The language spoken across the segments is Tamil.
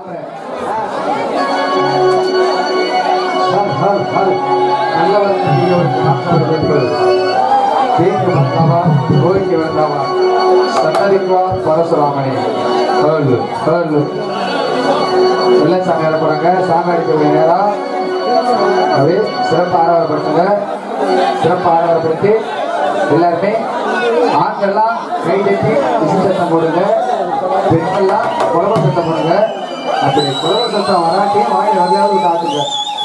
நல்லவர் தீயவருக்கு நாட்டார் என்பது தீங்கு வந்தாவா கோரிக்கை வந்தாவா சன்னதிக்குவா பரசுராமனே ஹேர்லு ஹேர்லு வெள்ளை சாமி ஆட போறாங்க சாமி அடிக்கக்கூடிய நேரம் அப்படியே சிறப்பு ஆரவாரப்படுத்துங்க சிறப்பு ஆரவாரப்படுத்தி எல்லாருமே ஆண்கள்லாம் கை தட்டி விசி சத்தம் போடுங்க பெண்கள்லாம் குழம்ப சத்தம் போடுங்க அப்படி குழம்ப சத்தம் வராட்டி வாயில் வரையாவது காட்டுங்க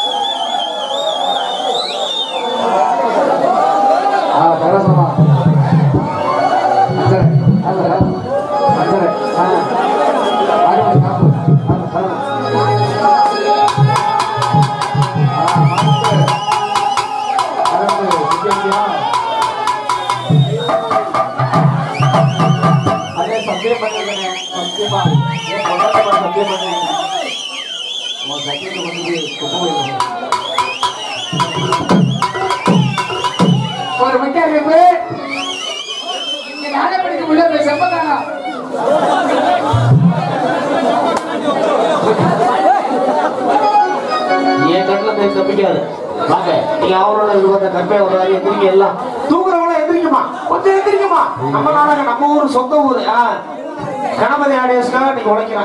ஆ பரவசமா அஞ்சரை அஞ்சரை அஞ்சரை ஆ ஆறு மணி காப்பு ஆ பரவ அதே சத்தியம் பண்ணிருக்கேன் சத்தியமா ஏன் கொண்டாட்டமா சத்தியம் பண்ணிருக்கேன் உன் சத்தியத்தை வந்து குப்பை ஒரு முக்கிய இங்க நாளை படிக்க முடியல செப்பதானா என் கண்ணில் போய் தப்பிக்காது வாங்க நீங்க அவரோட இது வந்த கற்பை வர்றாரு எந்திரிக்க எல்லாம் தூங்குறவங்கள எந்திரிக்குமா கொஞ்சம் எந்திரிக்குமா நம்ம நாடகம் நம்ம ஊர் சொந்த ஊர் ஆ கணபதி ஆடியன்ஸ்க்காக நீங்க உழைக்கிறான்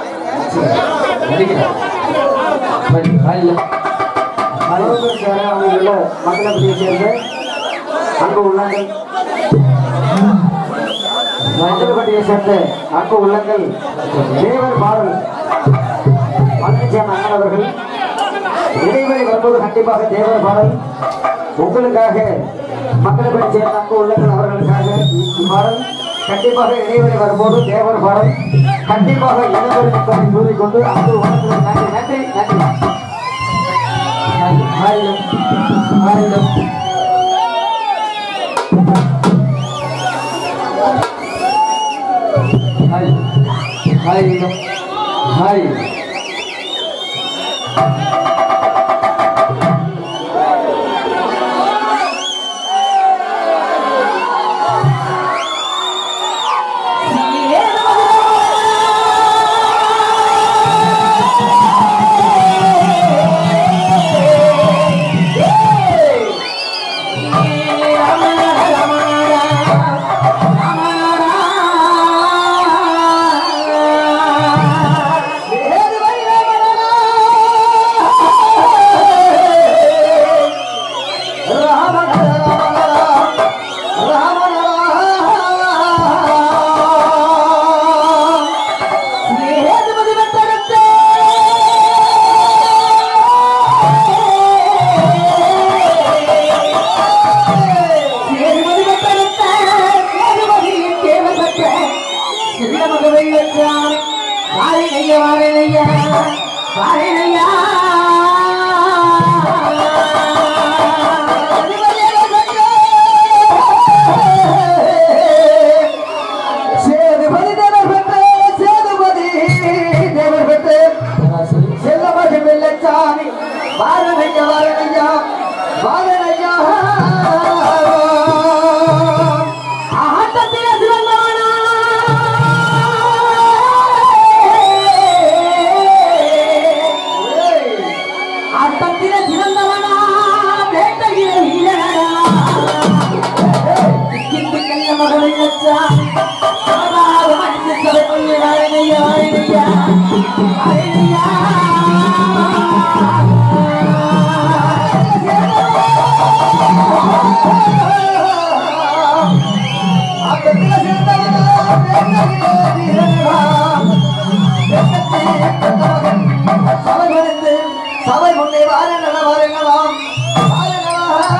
அவங்கள மக்களபதியை சேர்ந்த அன்பு உள்ளங்கள் மக்களபதியை சேர்ந்த அன்பு உள்ளங்கள் தேவர் பாடல் பழனிசாமி அண்ணன் அவர்கள் இடைவெளி வரும்போது கண்டிப்பாக தேவர் பாடல் உங்களுக்காக மக்களபதி சேர்ந்த அன்பு உள்ளங்கள் அவர்களுக்காக இப்பாடல் கண்டிப்பாக இடைவெளி வரும்போது தேவர் பாடல் கண்டிப்பாக இனவெளி கூறிக்கொண்டு அன்பு உள்ளங்கள் நன்றி நன்றி நன்றி ஆயிரம் ஆயிரம் ஆயிரம் ஆயிரம் சேதுபதி தேவர் பெற்று சேதுபதி தேவர் பெற்று செல்லமகி வெள்ளச்சாமி வாரணையா வாரணையா வாரணையா ஆட்டத்திலே சிறந்தவனா ஆட்டத்திலே சிறந்தவனா வேட்டையிலே வீரனா கிட்டு கல்ல மகளை வச்சாமி சபை முன்னே வாருங்களா வாருங்களாம் வாருங்களா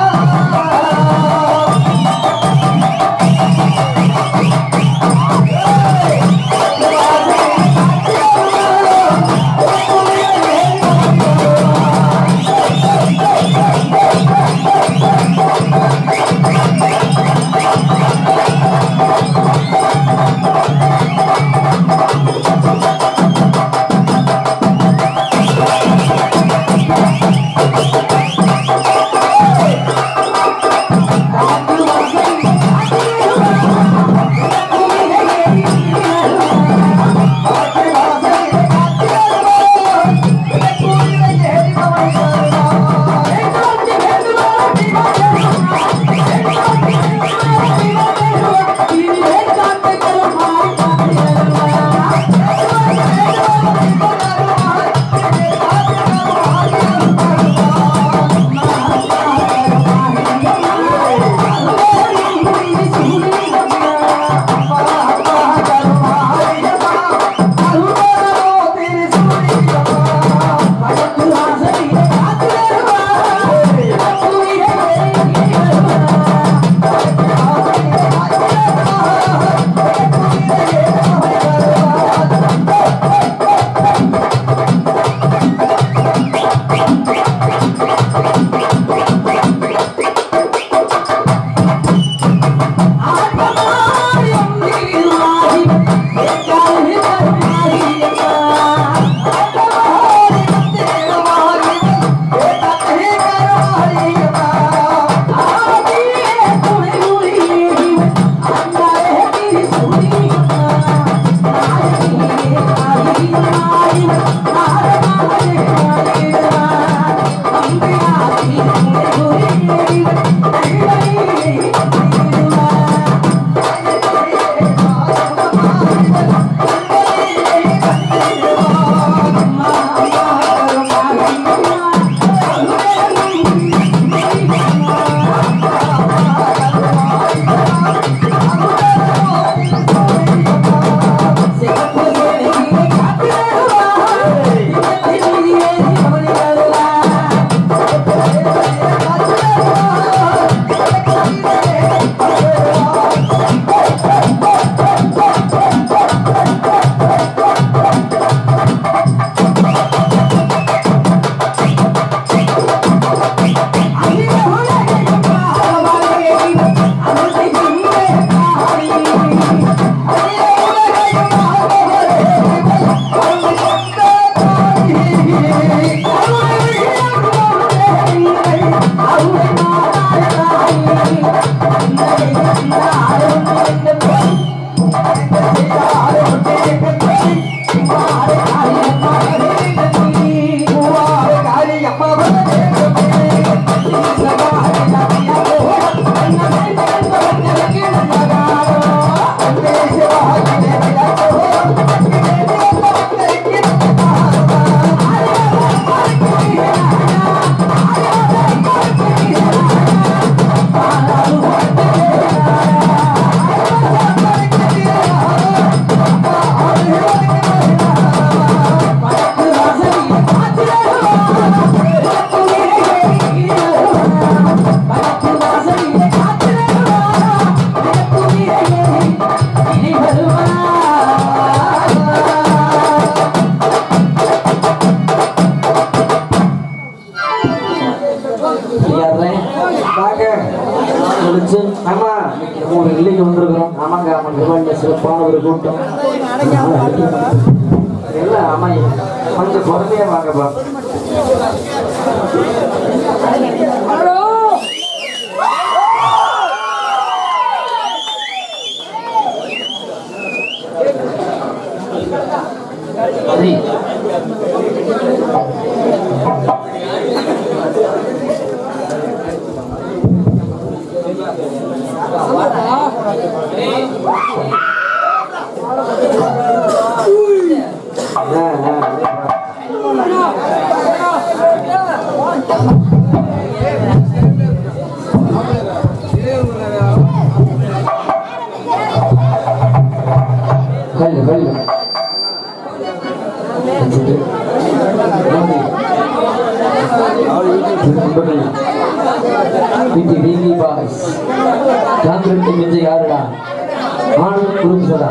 எல்லைக்கு வந்திருக்கிறோம் ஆமாங்க ஆமாங்க இவங்க சிறப்பான ஒரு கூட்டம் எல்லாம் ஆமாங்க கொஞ்சம் பொறுமையா வாங்கப்பா சரி ஆ, ஆ. வெள்ளு வெள்ளு யாருடா ஆனந்த் குருசடா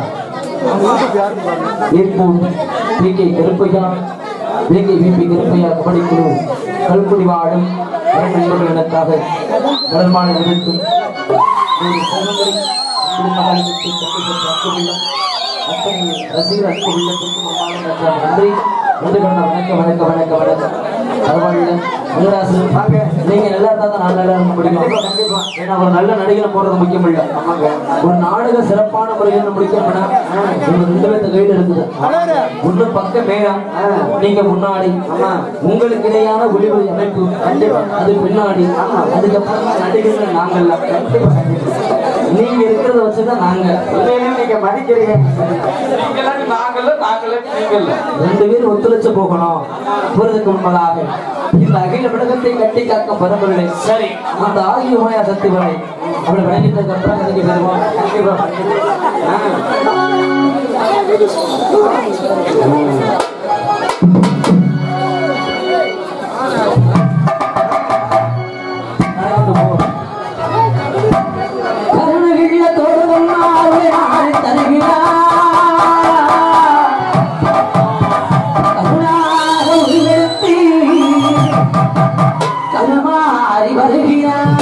ஏற்பூர் P K Karuppaiya P K VP Karuppaiya kabaddi குழு கல்குடி வாடும் நண்பர்கள் எனக்காக கடல்மான நிறுத்தும் ஒரு சகோதரி குடும்பங்களை விட்டு சந்தித்த அன்புள்ளம் அத்தனை ரசிகர் அன்பு உள்ளத்திற்கும் அம்மாவின் நன்றி நன்றி கண்ணா வணக்கம் வணக்கம் வணக்கம் வணக்கம் பரவாயில்ல முருகராசு வாங்க நீங்க நல்லா இருந்தா தான் நான் நல்லா இருக்க முடியும் கண்டிப்பா ஏன்னா ஒரு நல்ல நடிகனை போடுறது முக்கியம் இல்ல ஆமாங்க ஒரு நாடக சிறப்பான முறையில் முடிக்கணும்னா உங்க ரெண்டு பேர்த்த கையில இருக்குது ஒண்ணு பக்க மேகம் நீங்க முன்னாடி ஆமா உங்களுக்கு இடையான ஒளிவரி அமைப்பு கண்டிப்பா அது பின்னாடி அதுக்கப்புறமா நடிகர்கள் நாங்கள்ல கண்டிப்பா நீங்க இருக்கிறத வச்சுதான் நாங்க உண்மையிலே நீங்க மதிக்கிறீங்க நீங்களாம் நாங்கள நாங்களே நீங்கள ரெண்டு பேரும் ஒத்துழைச்சு போகணும் போறதுக்கு முன்பதாக இந்த அகில விடகத்தை கட்டி காக்கும் பரம்பரை சரி அந்த ஆகிய உமையா சக்தி வரை அப்படி விளங்கிட்டதுக்கு அப்புறம் எனக்கு பெறுவோம் கண்டிப்பா நடந்து போ. கருணகிரிய தோடுகள் மாறி ஆடி தருகிறார் கருணாக உயிர்த்தி கருமாறி வருகிறார்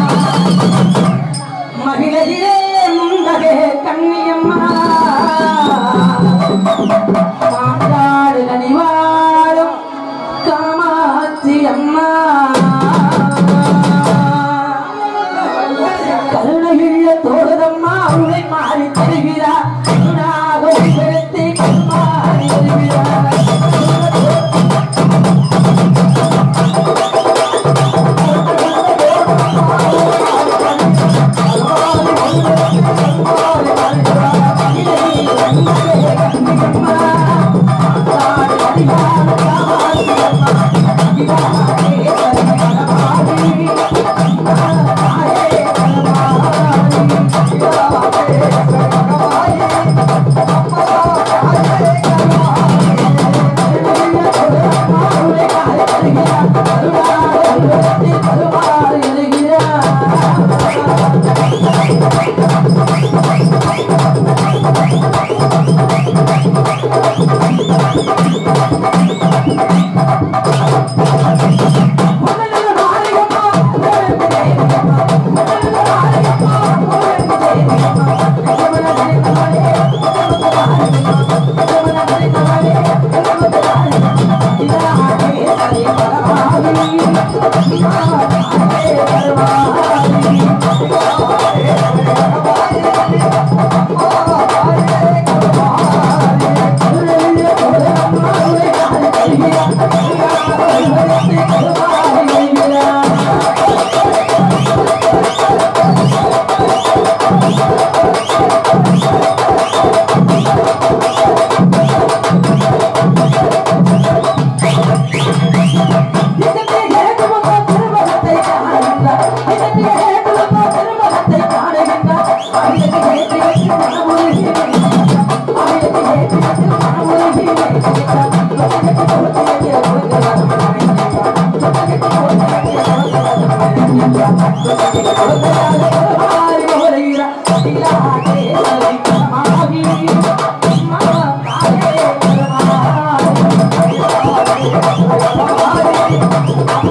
மகிழகிலே முந்தகே கண்ணியம்மா மாட்டாடு கனிவாடும் காமாட்சி அம்மா கருணையுள்ள தோழரம்மா அவளை மாறி தருகிறார் கருணாக உயிர்த்தி கருமாறி வருகிறார்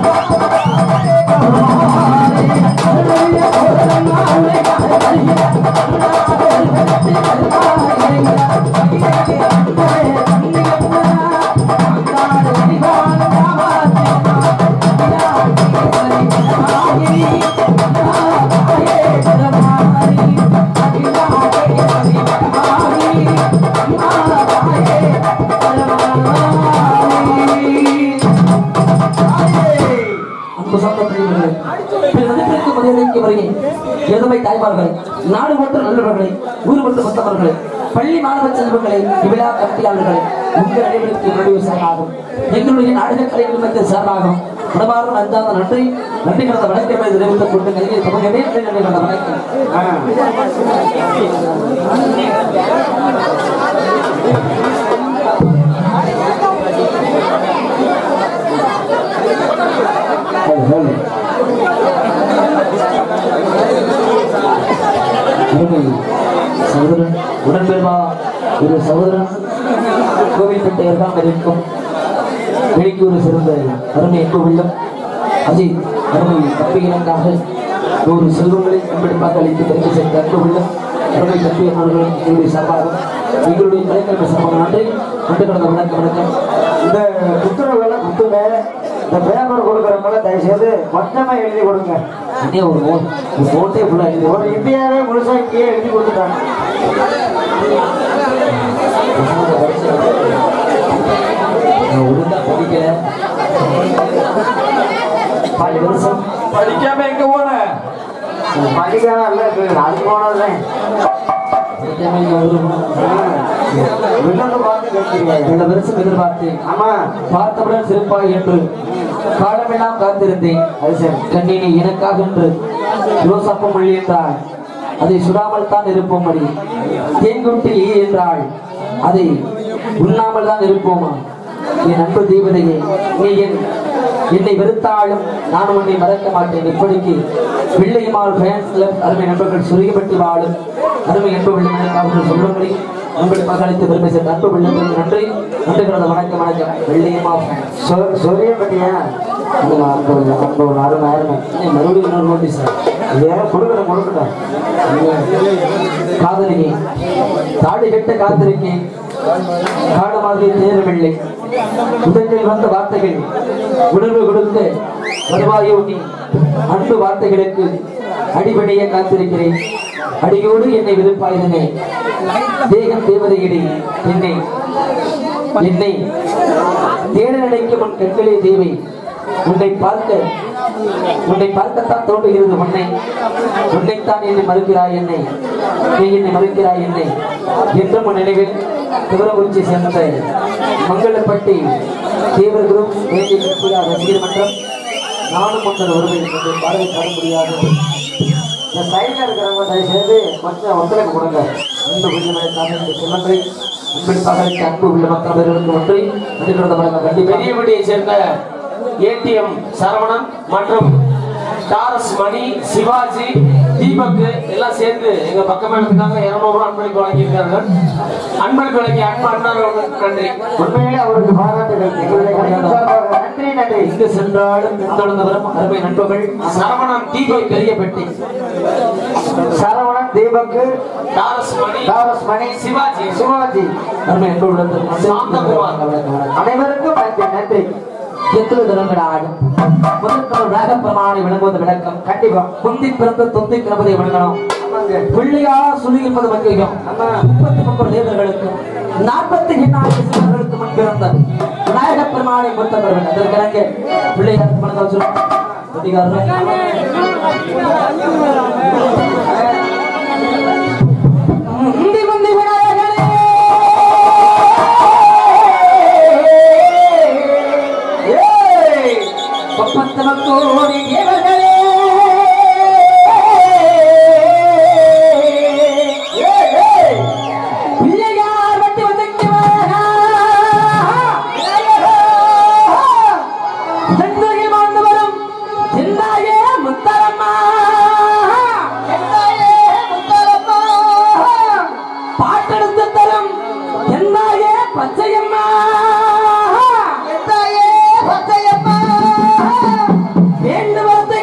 Thank you. உபசத்த பிரிவுகளை மதிப்பிற்கு மரியாதைக்கு வருகிறேன் எருமை தாய்மார்களே நாடு போன்ற நல்லவர்களே ஊர் போன்ற மொத்தவர்களே பள்ளி மாணவ செல்வங்களே விழா கமிட்டியாளர்களே உங்கள் அனைவருக்கு என்னுடைய சார்பாகும் எங்களுடைய நாடக கலைகள் மத்திய சார்பாகும் மனமார்ந்த அஞ்சாத நன்றி நன்றி கடந்த வணக்கமே தெரிவித்துக் கொண்டு கையில் தமிழகமே நன்றி கடந்த வணக்கம் அருமை சகோதரன் உடன்பெருமா ஒரு சகோதரன் கோவில்பட்டை அருகாமல் இருக்கும் வெளிக்கூறு சிறந்த அருமை எங்கு உள்ளம் அஜித் அருமை தப்பிகளுக்காக நூறு செல்வங்களை கண்பெடுப்பாக அளித்து பிறகு சேர்த்த அன்பு உள்ளம் அருமை தப்பி அவர்களும் எங்களுடைய சார்பாக எங்களுடைய கலைக்கிழமை சார்பாக நன்றி கொண்டு கடந்த வணக்கம் வணக்கம் இந்த புத்தகங்களை புத்துங்க இந்த பேப்பர் கொடுக்குறவங்கள தயவுசெய்து மொத்தமா எழுதி கொடுங்க இதே ஒரு நோட் ஒரு நோட்டே ஃபுல்லாக இது ஒரு இந்தியாவே முழுசா இங்கேயே எழுதி கொடுத்துட்டாங்க நான் ஒழுங்கா படிக்கல பல வருஷம் படிக்காம எங்க போன படிக்கலாம் இல்ல இது அது போனதுதான் படிக்காம இங்க வருவோம். வில்லங்க பார்த்து கேட்கிறீங்க பல வருஷம் எதிர்பார்த்தேன் ஆமா பார்த்தவுடன் சிறப்பாக என்று காலமெல்லாம் காத்திருந்தேன் அது சரி கண்ணினி எனக்காக என்று யோசப்பம் மொழி என்றாள் அதை சுடாமல் தான் இருப்போமடி தேங்குட்டில் ஈ என்றாள் அதை உண்ணாமல் தான் இருப்போமா என் அன்பு தீபதையே நீ என் என்னை வெறுத்தாலும் நான் உன்னை மறக்க மாட்டேன் இப்படிக்கு பிள்ளைமால் ஃபேன்ஸ் கிளப் அருமை நண்பர்கள் சுருகப்பட்டு வாழும் அருமை அன்பு வெள்ளமனுக்காக சொல்லுங்களை உங்கள் பங்களித்து பெருமை சேர்ந்த அன்பு வெள்ளத்திற்கு நன்றி நன்றி கடந்த வணக்கம் வணக்கம் வெள்ளையமா ஃபேன்ஸ் சொ- சொல்லிய பத்தியா அந்த அந்த அந்த ஒரு அருமை அருமை ஏய், மறுபடியும் இன்னொரு நோட்டீஸ் ஏன் கொடுக்கணும் கொடுக்கட்டும் காதலினி தாடி கட்ட காத்திருக்கேன் காலமாக தேரவில்லை முதலில் வந்த வார்த்தைகள் உணர்வு கொடுக்க வருவாயோ நீ அன்பு வார்த்தைகளுக்கு அடிபடிய காத்திருக்கிறேன் அடியோடு என்னை விருப்பாயுதனே தேகம் தேவதையிடி என்னை என்னை தேட நினைக்கும் உன் கண்களே தேவை உன்னை பார்க்க உன்னை பார்க்கத்தான் தோன்றுகிறது உன்னை உன்னைத்தான் என்னை மறுக்கிறாய் என்னை நீ என்னை மறுக்கிறாய் என்னை என்றும் உன் நினைவில் துவரகுறிச்சி சேர்ந்த மங்களப்பட்டி தேவர்களும் வேண்டி நிற்கிறார் ரசிகர் மன்றம் நானும் ஒன்றர் ஒருமை என்று பாடலை பாட முடியாது இந்த சைட்ல இருக்கிறவங்க தயவுசெய்து கொஞ்சம் ஒத்துழைப்பு கொடுங்க அன்பு உள்ளவர்களுக்காக இந்த செல்வங்களை அன்பின் பகலுக்கு அன்பு உள்ள மக்கள் அவர்களுக்கு ஒன்றை அதிர்கிறத வழங்க கண்டிப்பாக பெரியபடியை சேர்ந்த ஏடிஎம் சரவணன் மற்றும் டாரஸ் மணி சிவாஜி தீபக் எல்லாம் சேர்ந்து எங்க பக்கமா இருக்காங்க இருநூறு ரூபாய் அன்பளிப்பு வழங்கியிருக்காங்க அன்பளிப்பு வழங்கி அன்பு அண்ணார்களுக்கு நன்றி உண்மையிலே அவருக்கு பாராட்டுகள் எங்களுடைய கலைஞர் சார்பாக நன்றி நன்றி எங்கு சென்றாலும் பின்தொடர்ந்து வரும் அருமை நண்பர்கள் சரவணன் தீபக் பெரிய பெட்டி சரவணன் தீபக்கு டாரஸ் மணி தாரஸ் மணி சிவாஜி சிவாஜி அருமை அன்பு உள்ளது சாந்தகுமார். அனைவருக்கும் நன்றி நன்றி எத்தனை தினங்கள் ஆடும் முதற்கொரு ராக பிரமாணை விளங்குவது விளக்கம் கண்டிப்பா முந்தி பிறந்த தொந்தி கிளம்பதை விளங்கணும் ஆமாங்க பிள்ளையா சொல்லி இருப்பது முக்கியம் முப்பத்தி முப்பது தேவர்களுக்கும் நாற்பத்தி எண்ணாயிரம் சிறுவர்களுக்கு முன் பிறந்த விநாயக பெருமானை பொறுத்தவர்கள் அதற்கிணங்க பிள்ளையார் மனதை வச்சுருவோம் முந்தி முந்தி விநாயகனே ஏய்! முப்பத்து கோடி தேவர்களே ஏய், ஏய்! பிள்ளையார் வட்டி வந்துட்டு வாரா. செந்தகில் வாழ்ந்து வரும் செந்தாயே முத்தரம்மா செந்தாயே முத்தரம்மா பாட்டெடுத்து தரும் செந்தாயே பச்சையம்மா செந்தாயே பச்சையம்மா வேண்டு வரத்தை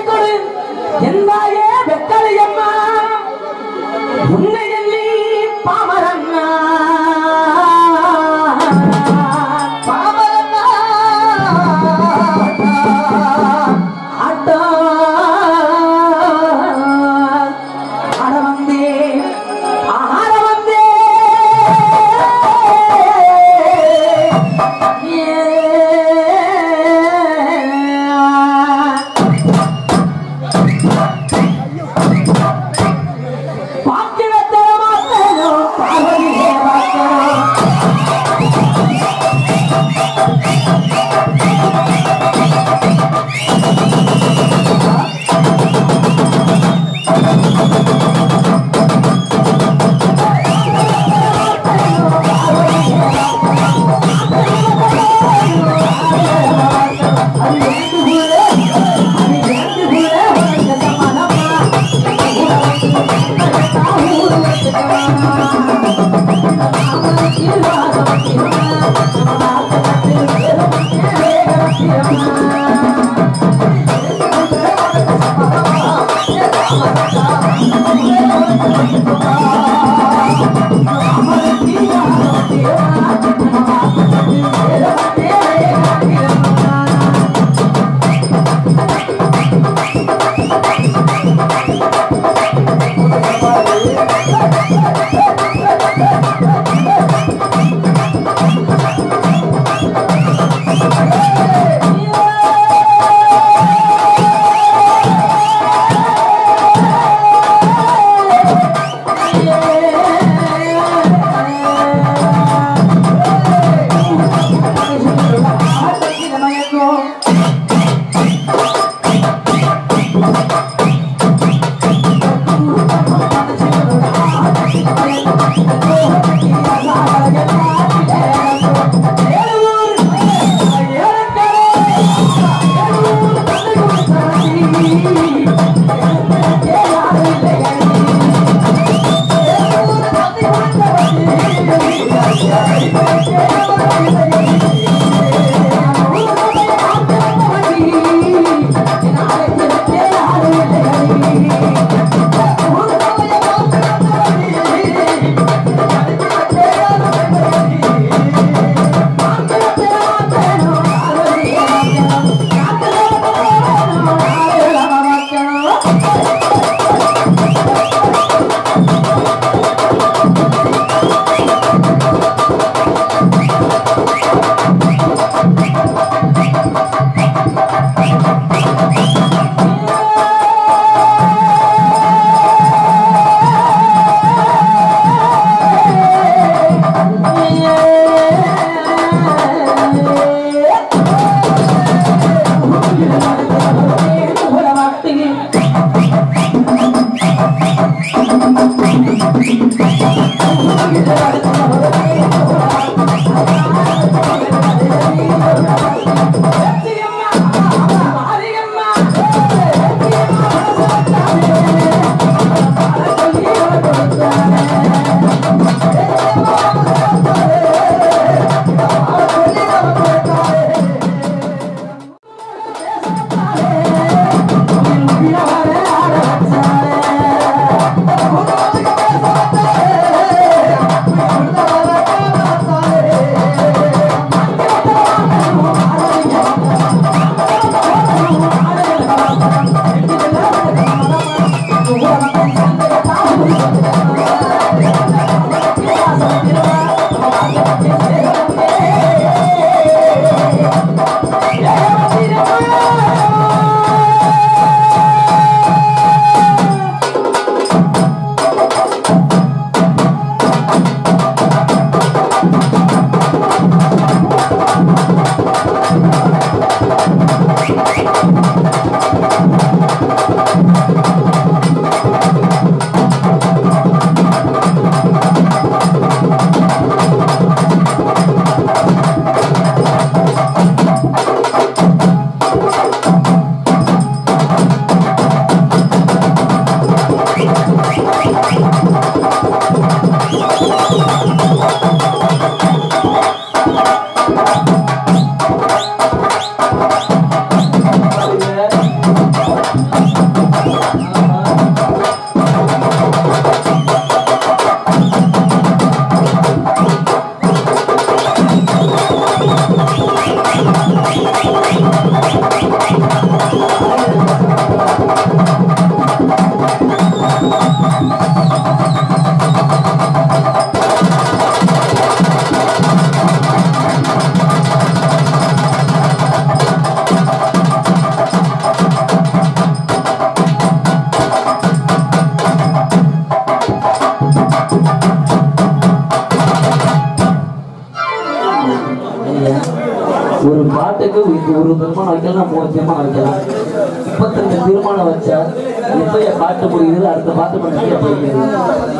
ஒரு பாட்டுக்கு இது ஒரு தீர்மானம் வைக்கலாம் மூணு தீர்மானம் வைக்கலாம் முப்பத்தஞ்சு தீர்மானம் வச்சா எப்ப என் பாட்டு முடியுது அடுத்த பாட்டு பண்ணிட்டே போயிருக்கிறது